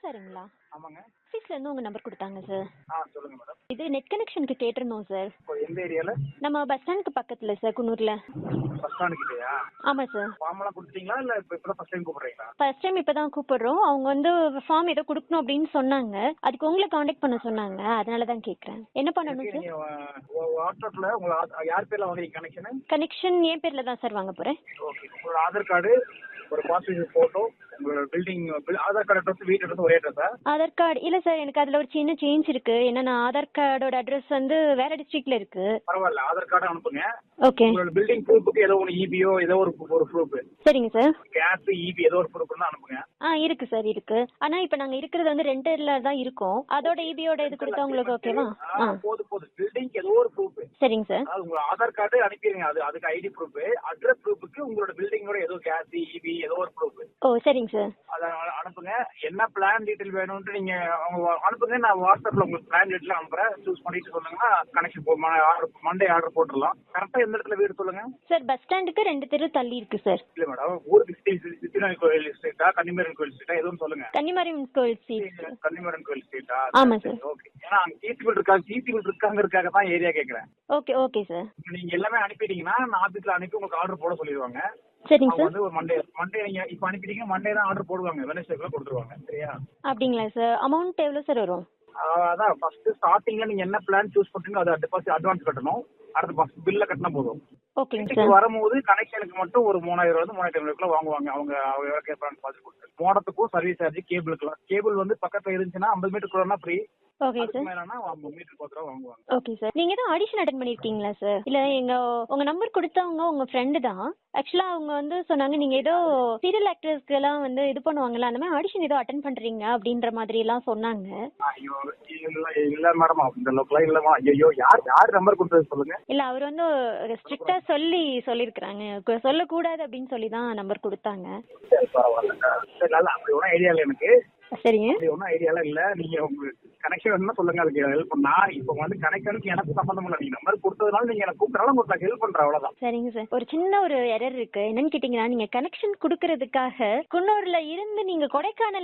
சாருங்களா ஆமாங்க ஆஃபீஸ்ல இருந்து உங்க நம்பர் கொடுத்தாங்க சார் ஆ சொல்லுங்க மேடம் இது நெட் கனெக்ஷனுக்கு கேட்டிருந்தோம் சார் இப்போ எந்த ஏரியாவில் நம்ம பஸ் ஸ்டாண்டுக்கு பக்கத்துல சார் குன்னூர்ல பஸ் ஸ்டாண்டு கிட்டயா ஆமா சார் ஃபார்ம்லாம் கொடுத்தீங்களா இல்லை இப்போ இப்போ ஃபஸ்ட் டைம் கூப்பிட்றீங்களா ஃபர்ஸ்ட் டைம் இப்பதான் கூப்பிடுறோம் அவங்க வந்து ஃபார்ம் ஏதோ கொடுக்கணும் அப்படின்னு சொன்னாங்க அதுக்கு உங்களை காண்டாக்ட் பண்ண சொன்னாங்க அதனால தான் கேட்குறேன் என்ன பண்ணணும் சார் நீங்கள் வாட்ஸ்அப்பில் உங்களை ஆ- யார் பேரில் வாங்குறீங்க கனெக்ஷனு கனெக்ஷன் என் பேர்ல தான் சார் வாங்க போறேன் ஓகே உங்களோட ஆதார் கார்டு ஒரு பாஸ்போர்ட் ஃபோட்டோ உங்களோட பில்டிங் ஆதார் கார்டு அட்ரஸ் வீட்டு அட்ரஸ் ஒரே அட்ரஸா ஆதார் கார்டு இல்ல சார் எனக்கு அதுல ஒரு சின்ன சேஞ்ச் இருக்கு என்னன்னா ஆதார் கார்டோட அட்ரஸ் வந்து வேற டிஸ்ட்ரிக்ட்ல இருக்கு பரவாயில்ல ஆதார் கார்டு அனுப்புங்க ஓகே உங்களோட பில்டிங் ப்ரூஃபுக்கு ஏதோ ஒன்று இபியோ ஏதோ ஒரு ஒரு ப்ரூஃப் சரிங்க சார் கேஸ் இபி ஏதோ ஒரு ப்ரூஃப் தான் அனுப்புங்க ஆ இருக்கு சார் இருக்கு ஆனா இப்ப நாங்க இருக்கிறது வந்து ரெண்டர்ல தான் இருக்கோம் அதோட இபியோட இது கொடுத்தா உங்களுக்கு ஓகேவா ஆ, ஆ போதும் போதும் பில்டிங் ஏதோ ஒரு ப்ரூஃப் சரிங்க சார் அதாவது உங்க ஆதார் கார்டு அனுப்பிடுங்க அது அதுக்கு ஐடி ப்ரூஃப் அட்ரஸ் ப்ரூஃபுக்கு உங்களோட பில்டிங்கோட ஏதோ கேஸ் இபி ஏதோ ஒரு ப்ரூஃப் ஓ சரிங்க சார் அதை அனு- அனுப்புங்க என்ன பிளான் டீடைல் வேணும்னு நீங்க அவங்க வா- அனுப்புங்க நான் வாட்ஸ்அப்ல உங்களுக்கு பிளான் டீடைல் அனுப்புறேன் சூஸ் பண்ணிட்டு சொல்லுங்கன்னா கனெக்ஷன் போ ஆர்டர் மண்டே ஆர்டர் போட்டுடலாம் கரெக்டா எந்த இடத்துல வீடு சொல்லுங்க சார் பஸ் ஸ்டாண்டுக்கு ரெண்டு தெரு தள்ளி இருக்கு சார் இல்ல மேடம் ஊருக்கு சித்தி சித்திநாய் கோயில் ஸ்ட்ரீட்டா கன்னிமேரன் கோயில் ஸ்ட்ரீட்டா எதுவும் சொல்லுங்க கன்னிமாரி கோயில் ஸ்ட்ரீட் கன்னிமேரன் கோயில் ஸ்ட்ரீட்டா ஆமா சார். ஓகே ஏன்னா அங்க சிசி பில் இருக்காங்க சிசி பில் இருக்காங்கிறதுக்காக தான் ஏரியா கேக்குறேன் ஓகே ஓகே சார் நீங்க எல்லாமே அனுப்பிட்டீங்கன்னா நான் ஆபீஸ்ல அனுப்பி உங்களுக்கு ஆர்டர் போட சொல்லிடுவாங்க சரிங்க அவங்க சார் வந்து ஒரு மண்டே மண்டே நீங்க இப்ப அனுப்பிட்டீங்க மண்டே தான் ஆர்டர் போடுவாங்க வெனஸ்டேக்குள்ள கொடுத்துருவாங்க சரியா அப்படிங்களா சார் அமௌண்ட் எவ்வளோ சார் வரும் ஆஹ் அதான் ஃபர்ஸ்ட் ஸ்டார்டிங்ல நீங்க என்ன பிளான் சூஸ் பண்றீங்களோ அதை டெபாசிட் அட்வான்ஸ் கட்டணும் அடுத்து ஃபர்ஸ்ட் பில்ல கட்டினா போதும் ஓகேங்க வீட்டுக்கு சார் வரும்போது வரும்போது கனெக்ஷனுக்கு மட்டும் ஒரு மூணாயிரம் ரூபாய் மூணாயிரத்தி ஐநூறுக்குள்ள வாங்குவாங்க அவங்க அவங்க எவ்வளவு கேட்பாங்க பார்த்து கொடுத்து மோடத்துக்கும் சர்வீஸ் சார்ஜ் கேபிளுக்குலாம் கேபிள் வந்து பக்கத்துல இருந்துச்சுன்னா ஐம்பது மீட்டர் கூட ஃப்ரீ ஓகே அதுக்கு சார் மேலனா மீட்டர் பத்து ரூபா வாங்குவாங்க ஓகே சார் நீங்க ஏதோ ஆடிஷன் அட்டன் பண்ணிருக்கீங்களா சார் இல்ல எங்க உங்க நம்பர் கொடுத்தவங்க உங்க ஃப்ரெண்டு தான் ஆக்சுவலா அவங்க வந்து சொன்னாங்க நீங்க ஏதோ சீரியல் ஆக்டர்ஸ்க்கு எல்லாம் வந்து இது பண்ணுவாங்கல்ல அந்த மாதிரி ஆடிஷன் ஏதோ அட்டன் பண்றீங்க அப்படின்ற மாதிரி எல்லாம் சொன்னாங்க ஐயோ இல்ல இல்ல மேடம் இந்த லோக்கலா இல்லமா ஐயோ யார் யார் நம்பர் கொடுத்தது சொல்லுங்க இல்ல அவர் வந்து ஸ்ட்ரிக்டா சொல்லி சொல்லியிருக்கிறாங்க சொல்லக்கூடாது அப்படின்னு சொல்லி தான் நம்பர் கொடுத்தாங்க சரி பரவாயில்ல சரி இல்ல அப்படி ஒன்றும் ஐடியா இல்லை எனக்கு சரிங்க அப்படி ஒன்றும் ஐடியாலாம் இல்ல நீங்க உங்களுக்கு கனெக்ஷன் வேணும்னா சொல்லுங்க அதுக்கு ஹெல்ப் நான் இப்போ வந்து கனெக்ஷனுக்கு எனக்கு சம்மந்தம் இல்லை நீங்க நம்பர் கொடுத்ததுனால நீங்க எனக்கு கூப்பிட்டாலும் உங்களுக்கு ஹெல்ப் பண்றேன் அவ்வளவுதான் சரிங்க சார் ஒரு சின்ன ஒரு எரர் இருக்கு என்னன்னு கேட்டீங்கன்னா நீங்க கனெக்ஷன் கொடுக்கறதுக்காக குன்னூர்ல இருந்து நீங்க கொடைக்கானல்